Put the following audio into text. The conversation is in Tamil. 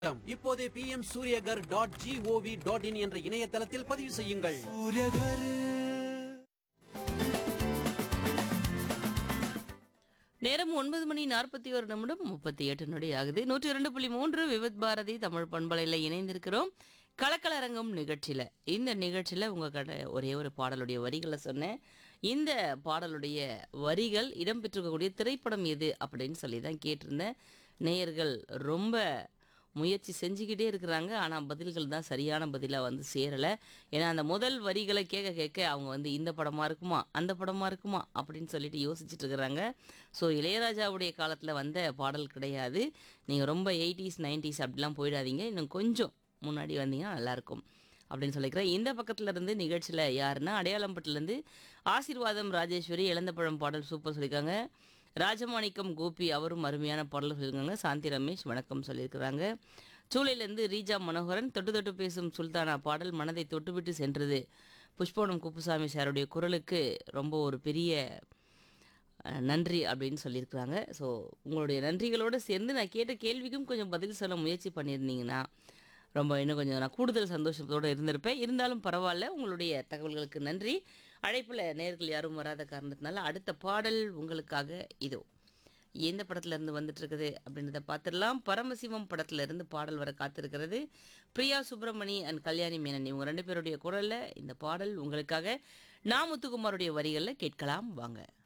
இப்போதே P M Suryaghar dot gov dot in என்ற இணையதளத்தில் பதிவு செய்யுங்கள் நேரம் ஒன்பது மணி நாற்பத்தி ஒரு நிமிடம் முப்பத்தி எட்டு நொடி ஆகுது நூற்றி இரண்டு புள்ளி மூன்று விவித் பாரதி தமிழ் பண்பலையில் இணைந்திருக்கிறோம் கலக்கலரங்கம் நிகழ்ச்சியில் இந்த நிகழ்ச்சியில் உங்கள் கடை ஒரே ஒரு பாடலுடைய வரிகளை சொன்னேன் இந்த பாடலுடைய வரிகள் இடம்பெற்றிருக்கக்கூடிய திரைப்படம் எது அப்படின்னு சொல்லி தான் கேட்டிருந்தேன் நேயர்கள் ரொம்ப முயற்சி செஞ்சுக்கிட்டே இருக்கிறாங்க ஆனால் பதில்கள் தான் சரியான பதிலாக வந்து சேரலை ஏன்னா அந்த முதல் வரிகளை கேட்க கேட்க அவங்க வந்து இந்த படமாக இருக்குமா அந்த படமாக இருக்குமா அப்படின்னு சொல்லிட்டு யோசிச்சுட்டு இருக்கிறாங்க ஸோ இளையராஜாவுடைய காலத்தில் வந்த பாடல் கிடையாது நீங்கள் ரொம்ப எயிட்டிஸ் நைன்டிஸ் அப்படிலாம் போயிடாதீங்க இன்னும் கொஞ்சம் முன்னாடி வந்தீங்கன்னா நல்லாயிருக்கும் அப்படின்னு சொல்லிக்கிறேன் இந்த பக்கத்துல இருந்து நிகழ்ச்சியில் யாருன்னா அடையாளம்பட்டிலேருந்து ஆசீர்வாதம் ராஜேஸ்வரி இளந்தப்பழம் பாடல் சூப்பர் சொல்லியிருக்காங்க ராஜமாணிக்கம் கோபி அவரும் அருமையான பாடல் சொல்லியிருக்காங்க சாந்தி ரமேஷ் வணக்கம் சொல்லியிருக்கிறாங்க சூளையிலேருந்து ரீஜா மனோகரன் தொட்டு தொட்டு பேசும் சுல்தானா பாடல் மனதை தொட்டுவிட்டு சென்றது புஷ்பவனம் குப்புசாமி சாருடைய குரலுக்கு ரொம்ப ஒரு பெரிய அஹ், நன்றி அப்படின்னு சொல்லியிருக்கிறாங்க ஸோ உங்களுடைய நன்றிகளோடு சேர்ந்து நான் கேட்ட கேள்விக்கும் கொஞ்சம் பதில் சொல்ல முயற்சி பண்ணியிருந்தீங்கன்னா ரொம்ப இன்னும் கொஞ்சம் நான் கூடுதல் சந்தோஷத்தோடு இருந்திருப்பேன் இருந்தாலும் பரவாயில்ல உங்களுடைய தகவல்களுக்கு நன்றி அழைப்பில் நேர்கள் யாரும் வராத காரணத்தினால அடுத்த பாடல் உங்களுக்காக இதோ எந்த படத்துல இருந்து வந்துட்டு இருக்குது அப்படின்றத பார்த்துடலாம் பரமசிவம் படத்துல இருந்து பாடல் வர காத்திருக்கிறது பிரியா சுப்பிரமணி அண்ட் கல்யாணி மேனன் இவங்க ரெண்டு பேருடைய குரல்ல இந்த பாடல் உங்களுக்காக நா முத்துக்குமாருடைய வரிகளில் கேட்கலாம் வாங்க